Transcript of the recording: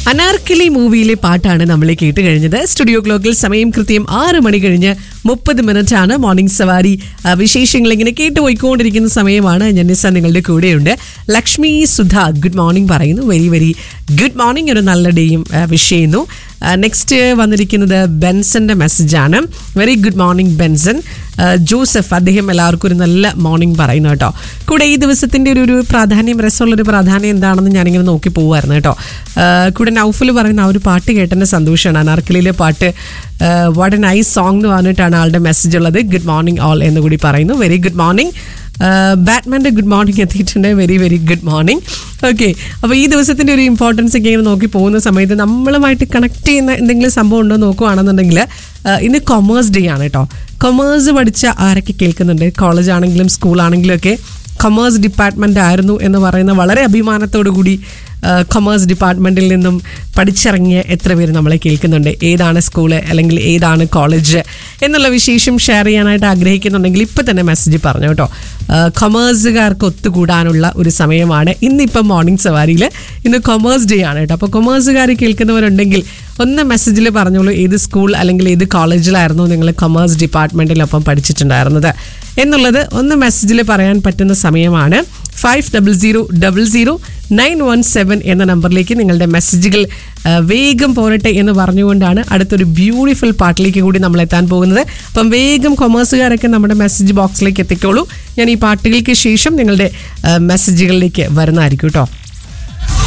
അനാർക്കലി മൂവിയിലെ പാട്ടാണ് നമ്മൾ കേട്ട് കഴിഞ്ഞത് സ്റ്റുഡിയോ ക്ലോക്കിൽ സമയം കൃത്യം ആറ് മണി കഴിഞ്ഞ് മുപ്പത് മിനിറ്റ് ആണ് മോർണിംഗ് സവാരി ആ, വിശേഷങ്ങൾ ഇങ്ങനെ കേട്ട് പോയിക്കൊണ്ടിരിക്കുന്ന സമയമാണ് ജനിസ നിങ്ങളുടെ കൂടെയുണ്ട് ലക്ഷ്മി സുധ ഗുഡ് മോർണിംഗ് പറയുന്നു വെരി വെരി ഗുഡ് മോർണിംഗ് ഒരു നല്ല ഡേയും വിഷ് ചെയ്യുന്നു നെക്സ്റ്റ് വന്നിരിക്കുന്നത് ബെൻസന്റെ മെസ്സേജാണ് വെരി ഗുഡ് മോർണിംഗ് ബെൻസൺ ആ, ജോസഫ് അദ്ദേഹം എല്ലാവർക്കും ഒരു നല്ല മോർണിംഗ് പറയുന്നു കേട്ടോ കൂടെ ഈ ദിവസത്തിന്റെ ഒരു ഒരു പ്രാധാന്യം രസമുള്ളൊരു പ്രാധാന്യം എന്താണെന്ന് ഞാനിങ്ങനെ നോക്കി പോവായിരുന്നു കേട്ടോ ആ, കൂടെ നൗഫൽ പറയുന്ന ആ ഒരു പാട്ട് കേട്ടതിന്റെ സന്തോഷമാണ് അനാർക്കലിയിലെ പാട്ട് വാട്ട് എ നൈസ് സോങ് എന്ന് പറഞ്ഞിട്ടാണ് ആളുടെ മെസ്സേജ് ഉള്ളത് ഗുഡ് മോർണിംഗ് ഓൾ എന്ന് കൂടി പറയുന്നു വെരി ഗുഡ് മോർണിംഗ് ബാറ്റ്മാൻ്റെ ഗുഡ് മോർണിംഗ് എത്തിയിട്ടുണ്ട് very very good morning okay അപ്പോൾ ഈ ദിവസത്തിൻ്റെ ഒരു ഇമ്പോർട്ടൻസ് ഒക്കെ ഇങ്ങനെ നോക്കി പോകുന്ന സമയത്ത് നമ്മളുമായിട്ട് കണക്ട് ചെയ്യുന്ന എന്തെങ്കിലും സംഭവം ഉണ്ടോ എന്ന് നോക്കുകയാണെന്നുണ്ടെങ്കിൽ ആ, ഇന്ന് കൊമേഴ്സ് ഡേ ആണ് കേട്ടോ കൊമേഴ്സ് പഠിച്ച ആരൊക്കെ കേൾക്കുന്നുണ്ട് കോളേജ് ആണെങ്കിലും സ്കൂളാണെങ്കിലും ഒക്കെ കൊമേഴ്സ് ഡിപ്പാർട്ട്മെൻ്റ് ആയിരുന്നു എന്ന് പറയുന്ന വളരെ അഭിമാനത്തോടു കൂടി കൊമേഴ്സ് ഡിപ്പാർട്ട്മെൻറ്റിൽ നിന്നും പഠിച്ചിറങ്ങിയ എത്ര പേര് നമ്മളെ കേൾക്കുന്നുണ്ട് ഏതാണ് സ്കൂള് അല്ലെങ്കിൽ ഏതാണ് കോളേജ് എന്നുള്ള വിശേഷം ഷെയർ ചെയ്യാനായിട്ട് ആഗ്രഹിക്കുന്നുണ്ടെങ്കിൽ ഇപ്പം തന്നെ മെസ്സേജ് പറഞ്ഞു കേട്ടോ കൊമേഴ്സുകാർക്ക് ഒത്തുകൂടാനുള്ള ഒരു സമയമാണ് ഇന്നിപ്പം മോർണിംഗ് സവാരിയിൽ ഇന്ന് കൊമേഴ്സ് ഡേ ആണ് കേട്ടോ അപ്പോൾ കൊമേഴ്സുകാർ കേൾക്കുന്നവരുണ്ടെങ്കിൽ ഒന്ന് മെസ്സേജിൽ പറഞ്ഞോളൂ ഏത് സ്കൂൾ അല്ലെങ്കിൽ ഏത് കോളേജിലായിരുന്നു നിങ്ങൾ കൊമേഴ്സ് ഡിപ്പാർട്ട്മെൻറ്റിലൊപ്പം പഠിച്ചിട്ടുണ്ടായിരുന്നത് എന്നുള്ളത് ഒന്ന് മെസ്സേജിൽ പറയാൻ പറ്റുന്ന സമയമാണ് five double zero double zero nine one seven എന്ന നമ്പറിലേക്ക് നിങ്ങളുടെ മെസ്സേജുകൾ ആ, വേഗം പോരട്ടെ എന്ന് പറഞ്ഞുകൊണ്ടാണ് അടുത്തൊരു ബ്യൂട്ടിഫുൾ പാട്ടിലേക്ക് കൂടി നമ്മൾ എത്താൻ പോകുന്നത് അപ്പം വേഗം കൊമേഴ്സുകാരൊക്കെ നമ്മുടെ മെസ്സേജ് ബോക്സിലേക്ക് എത്തിക്കോളൂ ഞാൻ ഈ പാട്ടുകൾക്ക് ശേഷം നിങ്ങളുടെ ആ, മെസ്സേജുകളിലേക്ക് വരുന്നതായിരിക്കും കേട്ടോ